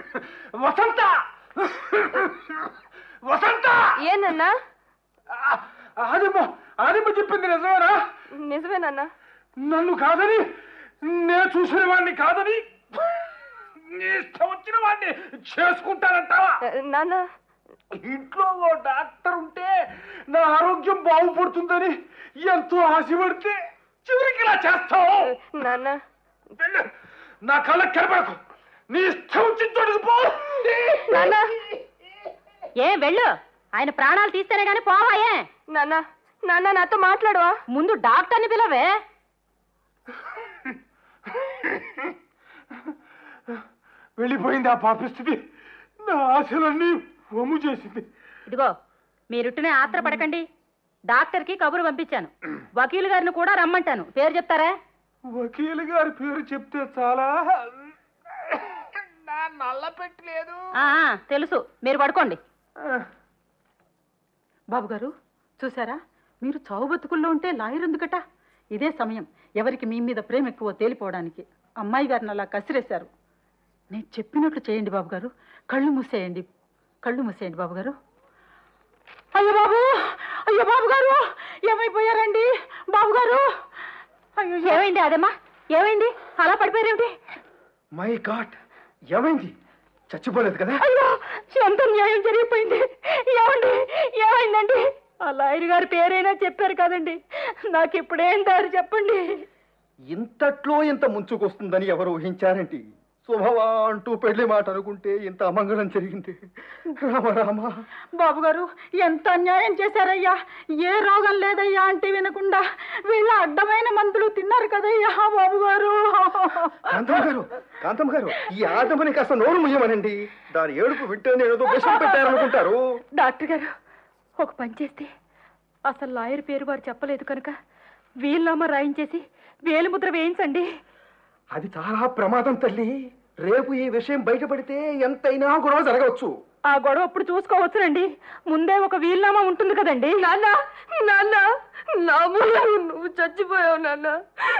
వసంత వసంత ఏనన్నా ఆదిమ్మ ఆదిమ్మ చెప్పింది నిజమేనా నిజమేనన్నా నన్ను కాదని నేను చూసిన వాడిని కాదని నీ ఇష్టం వచ్చిన వాడిని చేసుకుంటానంటావా నాన్న ఇంట్లో ఓ డాక్టర్ ఉంటే నా ఆరోగ్యం బాగుపడుతుందని ఎంతో ఆశపడితే చివరికి ఇలా చేస్తావు నాన్న వెళ్ళు. నా కళ్ళకి కనబడకు నీ ఇష్టం వచ్చిన చోటుకు పో నాన్న ఏ వెళ్ళు ఆయన ప్రాణాలు తీస్తేనే గాని పోవాయే నాన్న నాన్న నాతో మాట్లాడవా ముందు డాక్టర్ని పిలవే వెళ్ళిపోయింది ఆ పాపిస్తుంది నా ఆశలన్నీ వమ్ము చేసింది ఇదిగో మీరుట్టునే ఆత్ర పడకండి డాక్టర్కి కబురు పంపించాను వకీలు గారిని కూడా రమ్మంటాను పేరు చెప్తారా వకీలు గారి పేరు చెప్తే చాలా నా నల్ల పెట్టలేదు ఆ, ఆ, తెలుసు మీరు పడుకోండి బాబు గారు చూసారా మీరు చావు బతుకుల్లో ఉంటే లాయర్ ఎందుకట ఇదే సమయం ఎవరికి మీ మీద ప్రేమ ఎక్కువ తేలిపోవడానికి అమ్మాయి గారిని అలా కసిరేశారు నేను చెప్పినట్లు చేయండి బాబు గారు కళ్ళు మూసేయండి కళ్ళు మూసేయండి బాబు గారు అయ్యో బాబు అయ్యో బాబు గారు ఏమైపోయారండి బాబు గారు అయ్యో ఏమైంది అదమ్మా ఏమైంది అలా పడిపోయారేమిటి మై గాడ్ ఏమైంది చచ్చిపోలేదు కదా అయ్యో ఎంత న్యాయం జరిగిపోయింది ఏమండి ఏమైందండి ఆ లాయర్ గారి పేరైనా చెప్పారు కదండి నాకు ఇప్పుడేం దారి చెప్పండి ఇంతట్లో ఇంత ముంచుకొస్తుందని ఎవరు ఊహించారంటి శుభవా అంటూ పెళ్లి మాట అనుకుంటే ఇంత అమంగళం జరిగింది రామ రామ బాబు గారు ఎంత అన్యాయం చేశారయ్యా ఏ రోగం లేదయ్యా అంటే వినకుండా వీళ్ళ అడ్డమైన మందులు తిన్నారు కదయ్యా బాబు గారు కాంతమ్మ గారు కాంతమ్మ గారు ఈ ఆదమని కాస్త నోరు ముయ్యమనండి దాని ఏడుపు వింటేనే ఏదో విషం పెట్టారనుకుంటారు డాక్టర్ గారు ఒక పని చేస్తే అసలు లాయర్ పేరు వారు చెప్పలేదు కనుక వీళ్ళమ్మ రాయించేసి వేలిముద్ర వేయించండి అది చాలా ప్రమాదం తల్లి రేపు ఈ విషయం బయటపడితే ఎంతైనా గొడవ జరగవచ్చు ఆ గొడవ అప్పుడు చూసుకోవచ్చునండి ముందే ఒక వీలునామా ఉంటుంది కదండి నాన్న నాన్న నా మూలంగా నువ్వు చచ్చిపోయావు నాన్న